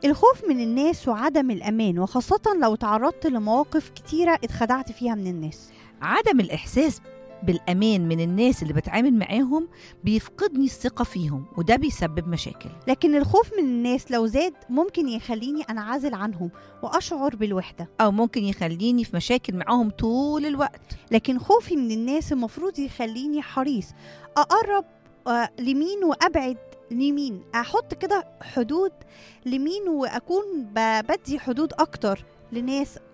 الخوف من الناس وعدم الأمان وخاصة لو تعرضت لمواقف كتيرة اتخدعت فيها من الناس عدم الإحساس بالأمان من الناس اللي بتعامل معاهم بيفقدني الثقة فيهم وده بيسبب مشاكل لكن الخوف من الناس لو زاد ممكن يخليني أنعزل عنهم وأشعر بالوحدة أو ممكن يخليني في مشاكل معاهم طول الوقت لكن خوفي من الناس المفروض يخليني حريص أقرب آه، لمين وأبعد لمين أحط كده حدود لمين وأكون ب- بدي حدود أكتر لناس